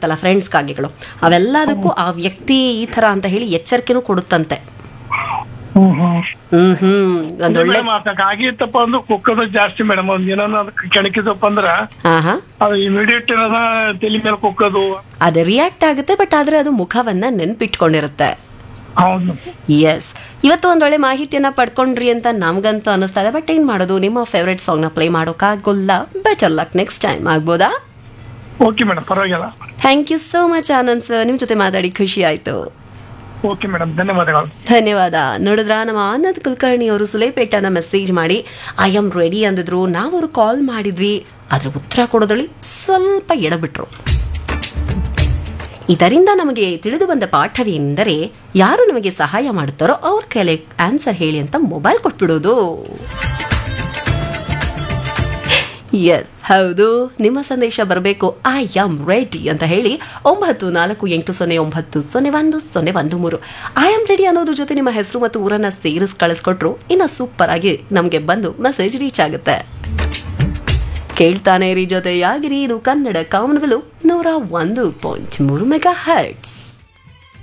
ಇರುತ್ತಲ್ಲ ಫ್ರೆಂಡ್ಸ್ ಕಾಗೆಗಳು ಅವೆಲ್ಲದಕ್ಕೂ ಆ ವ್ಯಕ್ತಿ ಈ ತರ ಅಂತ ಹೇಳಿ ಎಚ್ಚರಿಕೆನೂ ಕೊಡುತ್ತಂತೆ ಹ್ಮ್ ಹ್ಮ್ ಹ್ಮ್ ಹ್ಮ್ ಒಂದೊಳ್ಳೆ ಮೇಡಮ್ ಅದಕ್ಕೆ ಆಗಿತ್ತಪ್ಪ ಅಂದ್ರೆ ಕುಕ್ಕದ ಜಾಸ್ತಿ ಮೇಡಮ್ ಒಂದ್ ಏನಾನ ಅದಕ್ಕೆ ಕೆಣಕಿದಪ್ಪ ಅಂದ್ರ ಹಾ ಹಾ ಅದು ಇಮಿಡಿಯೇಟ್ ಇರೋದ ತಲೆ ಮೇಲೆ ಕುಕ್ಕದು ಅದು ರಿಯಾಕ್ಟ್ ಆಗುತ್ತೆ ಬಟ್ ಆದ್ರೆ ಅದು ಮುಖವನ್ನ ನೆನ್ಪಿಟ್ಕೊಂಡಿರುತ್ತೆ ಹೌದು ಎಸ್ ಇವತ್ತು ಒಂದೊಳ್ಳೆ ಮಾಹಿತಿಯನ್ನ ಪಡ್ಕೊಂಡ್ರಿ ಅಂತ ನಮ್ಗಂತೂ ಅನಿಸ್ತಾ ಇದೆ ಬಟ್ ಏನ್ ಮಾಡೋದು ನಿಮ್ಮ ಫೇವ್ರೆಟ್ ಸಾಂಗ್ನ ಪ್ಲೇ ಮಾಡೋಕ್ಕಾಗೋಲ್ಲ ಬೆಟರ್ ಲಕ್ ನೆಕ್ಸ್ಟ್ ಟೈಮ್ ಆಗ್ಬೋದಾ ಓಕೆ ಮೇಡಮ್ ಪರವಾಗಿಲ್ಲ thank you so much Anand sir ನಿಮ್ಮ ಜೊತೆ ಮಾತಾಡಿ ಖುಷಿ ಆಯ್ತು ಓಕೆ ಮೇಡಮ್ ಧನ್ಯವಾದಗಳು ಧನ್ಯವಾದ ನೋಡಿದ್ರ ನಮ್ಮ ಆನಂದ್ ಕುಲಕರ್ಣಿ ಅವರು ಸುಲೇಪೇಟನ ಮೆಸೇಜ್ ಮಾಡಿ ಐ ಆಮ್ ರೆಡಿ ಅಂದಿದ್ರು ನಾವು ಅವ್ರು ಕಾಲ್ ಮಾಡಿದ್ವಿ ಅದ್ರ ಉತ್ತರ ಕೊಡೋದ್ರಲ್ಲಿ ಸ್ವಲ್ಪ ಎಡಬಿಟ್ರು ಇದರಿಂದ ನಮಗೆ ತಿಳಿದು ಬಂದ ಪಾಠವೇನೆಂದರೆ ಯಾರು ನಮಗೆ ಸಹಾಯ ಮಾಡುತ್ತಾರೋ ಅವ್ರ ಕೈಲಿ ಆನ್ಸರ್ ಹೇಳಿ ಅಂತ ಮೊಬೈಲ್ ಕೊಟ್ಬಿಡೋದು ಎಸ್ ಹೌದು ನಿಮ್ಮ ಸಂದೇಶ ಬರಬೇಕು ಐ ಆಮ್ ರೆಡಿ ಅಂತ ಹೇಳಿ ಒಂಬತ್ತು ನಾಲ್ಕು ಎಂಟು ಸೊನ್ನೆ ಒಂಬತ್ತು ಸೊನ್ನೆ ಒಂದು ಸೊನ್ನೆ ಒಂದು ಮೂರು ಐ ಆಮ್ ರೆಡಿ ಅನ್ನೋದ್ರ ಜೊತೆ ನಿಮ್ಮ ಹೆಸರು ಮತ್ತು ಊರನ್ನ ಸೇರಿಸ್ ಕಳಿಸ್ಕೊಟ್ರು ಇನ್ನು ಸೂಪರ್ ಆಗಿ ನಮಗೆ ಬಂದು ಮೆಸೇಜ್ ರೀಚ್ ಆಗುತ್ತೆ ಕೇಳ್ತಾನೆ ಇರಿ ಜೊತೆಯಾಗಿರಿ ಇದು ಕನ್ನಡ ಕಾಮನವೆಲು ನೂರ ಒಂದು ಪಾಯಿಂಟ್ ಮೂರು ಮೆಗಾ ಹರ್ಟ್ಸ್